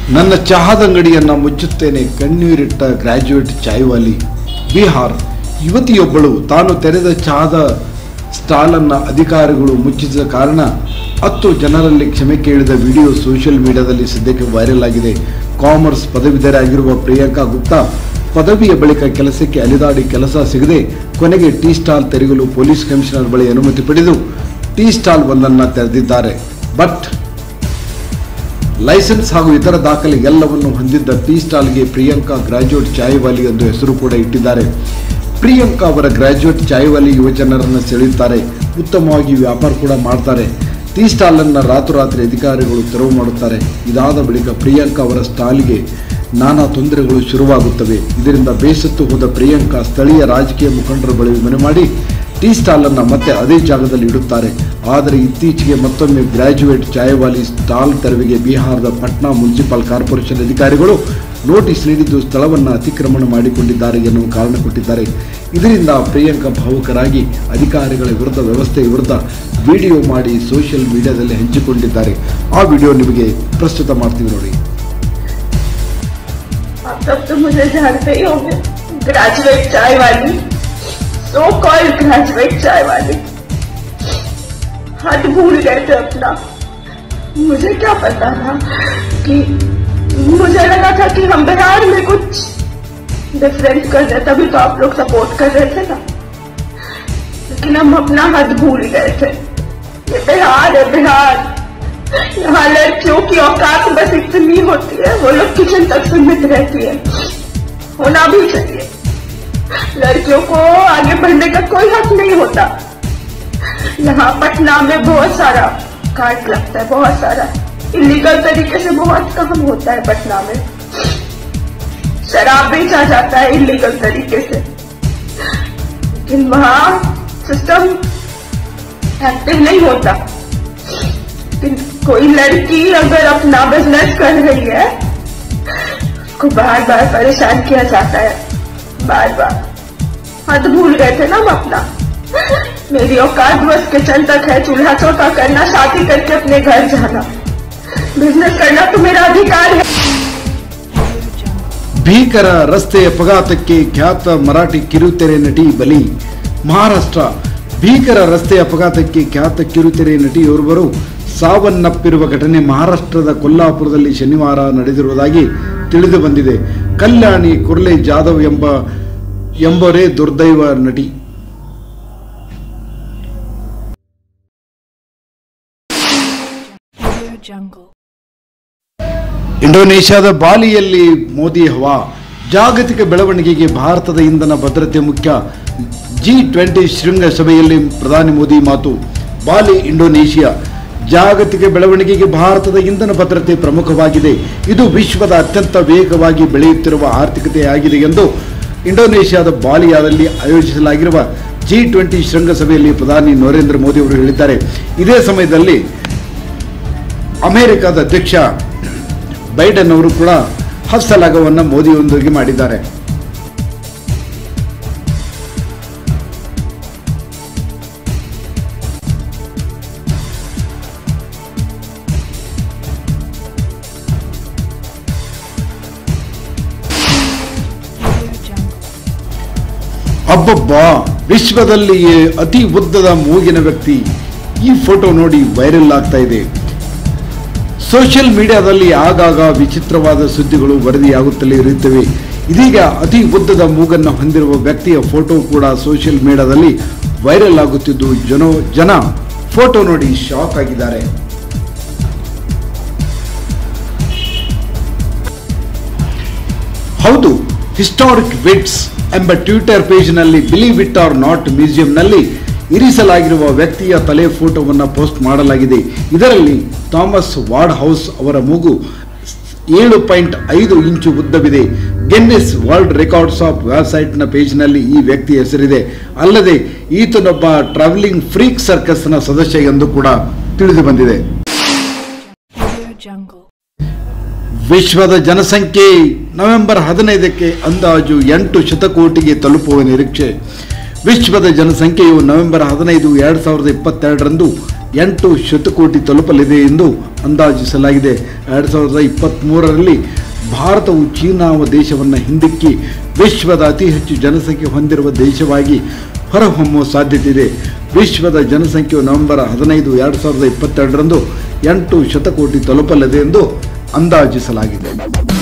ನನ್ನ ಚಹಾದ ಅಂಗಡಿಯನ್ನು ಮುಚ್ಚುತ್ತೇನೆ ಕಣ್ಣೀರಿಟ್ಟ ಗ್ರಾಜ್ಯುಯೇಟ್ ಚಾಯ್ವಾಲಿ ಬಿಹಾರ್ ಯುವತಿಯೊಬ್ಬಳು ತಾನು ತೆರೆದ ಚಹಾದ ಸ್ಟಾಲನ್ನು ಅಧಿಕಾರಿಗಳು ಮುಚ್ಚಿಸಿದ ಕಾರಣ ಹತ್ತು ಜನರಲ್ಲಿ ಕ್ಷಮೆ ಕೇಳಿದ ವಿಡಿಯೋ ಸೋಷಿಯಲ್ ಮೀಡಿಯಾದಲ್ಲಿ ಸದ್ಯಕ್ಕೆ ವೈರಲ್ ಆಗಿದೆ ಕಾಮರ್ಸ್ ಪದವೀಧರಾಗಿರುವ ಪ್ರಿಯಾಂಕಾ ಗುಪ್ತಾ ಪದವಿಯ ಬಳಿಕ ಕೆಲಸಕ್ಕೆ ಅಲಿದಾಡಿ ಕೆಲಸ ಸಿಗದೆ ಕೊನೆಗೆ ಟೀ ಸ್ಟಾಲ್ ತೆರೆಯಲು ಪೊಲೀಸ್ ಕಮಿಷನರ್ ಬಳಿ ಅನುಮತಿ ಪಡೆದು ಟೀ ಸ್ಟಾಲ್ ಒಂದನ್ನು ತೆರೆದಿದ್ದಾರೆ ಬಟ್ ಲೈಸೆನ್ಸ್ ಹಾಗೂ ಇತರ ದಾಖಲೆ ಎಲ್ಲವನ್ನು ಹೊಂದಿದ್ದ ಟೀ ಸ್ಟಾಲ್ಗೆ ಪ್ರಿಯಾಂಕಾ ಗ್ರಾಜ್ಯುಯೇಟ್ ಚಾಯ್ವಾಲಿ ಎಂದು ಹೆಸರು ಕೂಡ ಇಟ್ಟಿದ್ದಾರೆ ಪ್ರಿಯಾಂಕಾ ಅವರ ಗ್ರಾಜ್ಯುಯೇಟ್ ಚಾಯ್ವಾಲಿ ಯುವಜನರನ್ನು ಸೆಳೆಯುತ್ತಾರೆ ಉತ್ತಮವಾಗಿ ವ್ಯಾಪಾರ ಕೂಡ ಮಾಡ್ತಾರೆ ಟೀ ಸ್ಟಾಲನ್ನು ರಾತ್ರೋರಾತ್ರಿ ಅಧಿಕಾರಿಗಳು ತೆರವು ಮಾಡುತ್ತಾರೆ ಇದಾದ ಬಳಿಕ ಪ್ರಿಯಾಂಕಾ ಅವರ ಸ್ಟಾಲ್ಗೆ ನಾನಾ ತೊಂದರೆಗಳು ಶುರುವಾಗುತ್ತವೆ ಇದರಿಂದ ಬೇಸತ್ತು ಹೋದ ಪ್ರಿಯಾಂಕಾ ಸ್ಥಳೀಯ ರಾಜಕೀಯ ಮುಖಂಡರ ಬಳಿ ಮನೆ ಮಾಡಿ ಟೀ ಸ್ಟಾಲನ್ನು ಮತ್ತೆ ಅದೇ ಜಾಗದಲ್ಲಿ ಇಡುತ್ತಾರೆ ಆದರೆ ಇತ್ತೀಚೆಗೆ ಮತ್ತೊಮ್ಮೆ ಗ್ರಾಜ್ಯುಯೇಟ್ ಚಾಯವಾಲಿ ಸ್ಟಾಲ್ ತೆರವಿಗೆ ಬಿಹಾರದ ಪಟ್ನಾ ಮುನ್ಸಿಪಲ್ ಕಾರ್ಪೊರೇಷನ್ ಅಧಿಕಾರಿಗಳು ನೋಟಿಸ್ ನೀಡಿದ್ದು ಸ್ಥಳವನ್ನು ಅತಿಕ್ರಮಣ ಮಾಡಿಕೊಂಡಿದ್ದಾರೆ ಎನ್ನುವ ಕಾರಣ ಕೊಟ್ಟಿದ್ದಾರೆ ಇದರಿಂದ ಪ್ರಿಯಾಂಕಾ ಭಾವುಕರಾಗಿ ಅಧಿಕಾರಿಗಳ ವಿರುದ್ಧ ವ್ಯವಸ್ಥೆ ವಿರುದ್ಧ ವಿಡಿಯೋ ಮಾಡಿ ಸೋಷಿಯಲ್ ಮೀಡಿಯಾದಲ್ಲಿ ಹಂಚಿಕೊಂಡಿದ್ದಾರೆ ಆ ವಿಡಿಯೋ ನಿಮಗೆ ಪ್ರಸ್ತುತ ಮಾಡ್ತೀವಿ ನೋಡಿ आप सब तो मुझे जानते ही होंगे ग्रेजुएट चाय वाली सो कॉल्ड ग्रेजुएट चाय वाली हद भूल गए थे अपना मुझे क्या पता था कि मुझे लगा था कि हम बिहार में कुछ डिफरेंस कर रहे तभी तो आप लोग सपोर्ट कर रहे थे ना लेकिन हम अपना हद भूल गए थे ये बिहार है बिहार यहाँ लड़कियों की औकात बस इतनी होती है वो लोग किचन तक सीमित रहती है होना भी चाहिए लड़कियों को आगे बढ़ने का कोई हक नहीं होता यहाँ पटना में बहुत सारा काट लगता है बहुत सारा इलीगल तरीके से बहुत काम होता है पटना में शराब बेचा जाता है इलीगल तरीके से लेकिन वहाँ सिस्टम एक्टिव नहीं होता लेकिन कोई लड़की अगर अपना बिजनेस कर रही है उसको बार बार परेशान किया जाता है बार बार हद भूल गए थे ना हम अपना मेरी औकात बस किचन तक है चूल्हा चौका करना शादी करके अपने घर जाना बिजनेस करना तो मेरा अधिकार है ಭೀಕರ ರಸ್ತೆ ಅಪಘಾತಕ್ಕೆ ಖ್ಯಾತ ಮರಾಠಿ ಕಿರುತೆರೆ ನಟಿ ಬಲಿ ಮಹಾರಾಷ್ಟ್ರ ಭೀಕರ ರಸ್ತೆ ಅಪಘಾತಕ್ಕೆ ಖ್ಯಾತ ಕಿರುತೆರೆ ನಟಿಯೋರ್ವರು ಸಾವನ್ನಪ್ಪಿರುವ ಘಟನೆ ಮಹಾರಾಷ್ಟ್ರದ ಕೊಲ್ಲಾಪುರದಲ್ಲಿ ಶನಿವಾರ ನಡೆದಿರುವುದಾಗಿ ತಿಳಿದು ಬಂದಿದೆ ಕಲ್ಯಾಣಿ ಕುರ್ಲೆ ಜಾಧವ್ ಎಂಬ ಎಂಬರೇ ದುರ್ದೈವ ನಟಿ Audio Jungle. ಇಂಡೋನೇಷ್ಯಾದ ಬಾಲಿಯಲ್ಲಿ ಮೋದಿ ಹವಾ ಜಾಗತಿಕ ಬೆಳವಣಿಗೆಗೆ ಭಾರತದ ಇಂಧನ ಭದ್ರತೆ ಮುಖ್ಯ ಜಿ ಟ್ವೆಂಟಿ ಶೃಂಗಸಭೆಯಲ್ಲಿ ಪ್ರಧಾನಿ ಮೋದಿ ಮಾತು ಬಾಲಿ ಇಂಡೋನೇಷಿಯಾ ಜಾಗತಿಕ ಬೆಳವಣಿಗೆಗೆ ಭಾರತದ ಇಂಧನ ಭದ್ರತೆ ಪ್ರಮುಖವಾಗಿದೆ ಇದು ವಿಶ್ವದ ಅತ್ಯಂತ ವೇಗವಾಗಿ ಬೆಳೆಯುತ್ತಿರುವ ಆರ್ಥಿಕತೆಯಾಗಿದೆ ಎಂದು ಇಂಡೋನೇಷ್ಯಾದ ಬಾಲಿಯಾದಲ್ಲಿ ಆಯೋಜಿಸಲಾಗಿರುವ ಜಿ ಟ್ವೆಂಟಿ ಶೃಂಗಸಭೆಯಲ್ಲಿ ಪ್ರಧಾನಿ ನರೇಂದ್ರ ಮೋದಿ ಅವರು ಹೇಳಿದ್ದಾರೆ ಇದೇ ಸಮಯದಲ್ಲಿ ಅಮೆರಿಕದ ಅಧ್ಯಕ್ಷ ಬೈಡನ್ ಅವರು ಕೂಡ ಹಸ್ತಲಾಘವನ್ನು ಮೋದಿಯೊಂದಿಗೆ ಮಾಡಿದ್ದಾರೆ Audio Jungle. ಅಬ್ಬಬ್ಬಾ ವಿಶ್ವದಲ್ಲಿಯೇ ಅತಿ ಉದ್ದದ ಮೂಗಿನ ವ್ಯಕ್ತಿ ಈ ಫೋಟೋ ನೋಡಿ ವೈರಲ್ ಆಗ್ತಾ ಇದೆ ಸೋಷಿಯಲ್ ಮೀಡಿಯಾದಲ್ಲಿ ಆಗಾಗ ವಿಚಿತ್ರವಾದ ಸುದ್ದಿಗಳು ವರದಿಯಾಗುತ್ತಲೇ ಇರುತ್ತವೆ ಇದೀಗ ಅತಿ ಉದ್ದದ ಮೂಗನ್ನು ಹೊಂದಿರುವ ವ್ಯಕ್ತಿಯ ಫೋಟೋ ಕೂಡ ಸೋಷಿಯಲ್ ಮೀಡಿಯಾದಲ್ಲಿ ವೈರಲ್ ಆಗುತ್ತಿದ್ದು ಜನ ಜನ ಫೋಟೋ ನೋಡಿ ಶಾಕ್ ಆಗಿದ್ದಾರೆ ಹೌದು ಹಿಸ್ಟಾರಿಕ್ ವಿಟ್ಸ್ ಎಂಬ ಟ್ವಿಟರ್ ಪೇಜ್ನಲ್ಲಿ ಬಿಲೀವ್ ಇಟ್ ಆರ್ ನಾಟ್ ಮ್ಯೂಸಿಯಂನಲ್ಲಿ ಇರಿಸಲಾಗಿರುವ ವ್ಯಕ್ತಿಯ ತಲೆ ಫೋಟೋವನ್ನು ಪೋಸ್ಟ್ ಮಾಡಲಾಗಿದೆ ಇದರಲ್ಲಿ ಥಾಮಸ್ ವಾರ್ಡ್ ಹೌಸ್ ಅವರ ಮೂಗು ಏಳು ಪಾಯಿಂಟ್ ಐದು ಇಂಚು ಉದ್ದವಿದೆ ಗೆನ್ನಿಸ್ ವರ್ಲ್ಡ್ ರೆಕಾರ್ಡ್ಸ್ ಆಫ್ ವೆಬ್ಸೈಟ್ನ ಪೇಜ್ನಲ್ಲಿ ಈ ವ್ಯಕ್ತಿ ಹೆಸರಿದೆ ಅಲ್ಲದೆ ಈತನೊಬ್ಬ ಟ್ರಾವೆಲಿಂಗ್ ಫ್ರೀಕ್ ಸರ್ಕಸ್ನ ಸದಸ್ಯ ಎಂದು ಕೂಡ ತಿಳಿದು ಬಂದಿದೆ Audio Jungle. ವಿಶ್ವದ ಜನಸಂಖ್ಯೆ ನವೆಂಬರ್ ಹದಿನೈದಕ್ಕೆ ಅಂದಾಜು ಎಂಟು ಶತಕೋಟಿಗೆ ತಲುಪುವ ನಿರೀಕ್ಷೆ ವಿಶ್ವದ ಜನಸಂಖ್ಯೆಯು ನವೆಂಬರ್ ಹದಿನೈದು ಎರಡು ಸಾವಿರದ ಇಪ್ಪತ್ತೆರಡರಂದು ಎಂಟು ಶತಕೋಟಿ ತಲುಪಲಿದೆ ಎಂದು ಅಂದಾಜಿಸಲಾಗಿದೆ ಎರಡು ಸಾವಿರದ ಇಪ್ಪತ್ತ್ಮೂರರಲ್ಲಿ ಭಾರತವು ಚೀನಾ ದೇಶವನ್ನು ಹಿಂದಿಕ್ಕಿ ವಿಶ್ವದ ಅತಿ ಹೆಚ್ಚು ಜನಸಂಖ್ಯೆ ಹೊಂದಿರುವ ದೇಶವಾಗಿ ಹೊರಹೊಮ್ಮುವ ಸಾಧ್ಯತೆ ಇದೆ ವಿಶ್ವದ ಜನಸಂಖ್ಯೆಯು ನವೆಂಬರ್ ಹದಿನೈದು ಎರಡು ಸಾವಿರದ ಇಪ್ಪತ್ತೆರಡರಂದು ಎಂಟು ಶತಕೋಟಿ ತಲುಪಲಿದೆ ಎಂದು ಅಂದಾಜಿಸಲಾಗಿದೆ